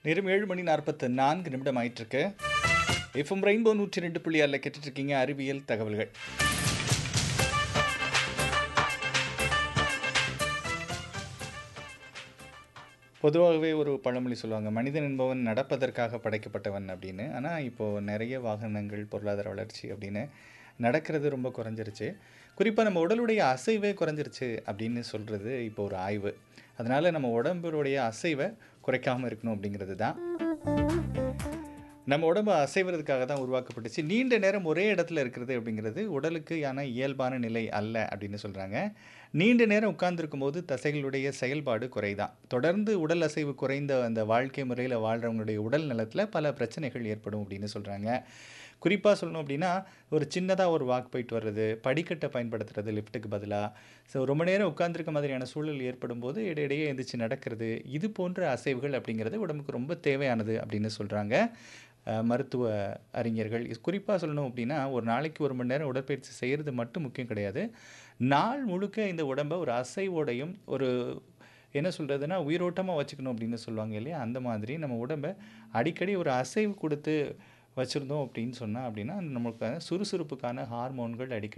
நேரம் ஏழு மணி நாற்பத்து நான்கு நிமிடம் ஆயிட்டிருக்கு எஃப்எம் ரெயின்போ நூற்றி ரெண்டு புள்ளி ஆறில் கேட்டுட்ருக்கீங்க அறிவியல் தகவல்கள் பொதுவாகவே ஒரு பழமொழி சொல்லுவாங்க மனிதன் என்பவன் நடப்பதற்காக படைக்கப்பட்டவன் அப்படின்னு ஆனால் இப்போது நிறைய வாகனங்கள் பொருளாதார வளர்ச்சி அப்படின்னு நடக்கிறது ரொம்ப குறைஞ்சிருச்சு குறிப்பாக நம்ம உடலுடைய அசைவே குறைஞ்சிருச்சு அப்படின்னு சொல்கிறது இப்போ ஒரு ஆய்வு அதனால் நம்ம உடம்புடைய அசைவை குறைக்காமல் இருக்கணும் அப்படிங்கிறது தான் நம்ம உடம்பு அசைவதற்காக தான் உருவாக்கப்பட்டுச்சு நீண்ட நேரம் ஒரே இடத்துல இருக்கிறது அப்படிங்கிறது உடலுக்கு ஆன இயல்பான நிலை அல்ல அப்படின்னு சொல்கிறாங்க நீண்ட நேரம் உட்கார்ந்துருக்கும் போது தசைகளுடைய செயல்பாடு குறைதான் தொடர்ந்து உடல் அசைவு குறைந்த அந்த வாழ்க்கை முறையில் வாழ்கிறவங்களுடைய உடல் நலத்தில் பல பிரச்சனைகள் ஏற்படும் அப்படின்னு சொல்கிறாங்க குறிப்பாக சொல்லணும் அப்படின்னா ஒரு சின்னதாக ஒரு வாக் போயிட்டு வர்றது படிக்கட்டை பயன்படுத்துறது லிஃப்ட்டுக்கு பதிலாக ஸோ ரொம்ப நேரம் உட்காந்துருக்க மாதிரியான சூழல் ஏற்படும் போது இடையிடையே எந்திரிச்சு நடக்கிறது இது போன்ற அசைவுகள் அப்படிங்கிறது உடம்புக்கு ரொம்ப தேவையானது அப்படின்னு சொல்கிறாங்க அஹ், மருத்துவ அறிஞர்கள் குறிப்பாக சொல்லணும் அப்படின்னா ஒரு நாளைக்கு ஒரு மணி நேரம் உடற்பயிற்சி செய்கிறது மட்டும் முக்கியம் கிடையாது நாள் முழுக்க இந்த உடம்பை ஒரு அசைவோடையும் ஒரு என்ன சொல்கிறதுனா உயிரோட்டமாக வச்சுக்கணும் அப்படின்னு சொல்லுவாங்க இல்லையா அந்த மாதிரி நம்ம உடம்பை அடிக்கடி ஒரு அசைவு கொடுத்து வச்சுருந்தோம் அப்படின்னு சொன்னால் அப்படின்னா நம்மளுக்கு சுறுசுறுப்புக்கான ஹார்மோன்கள் அடிக்கடி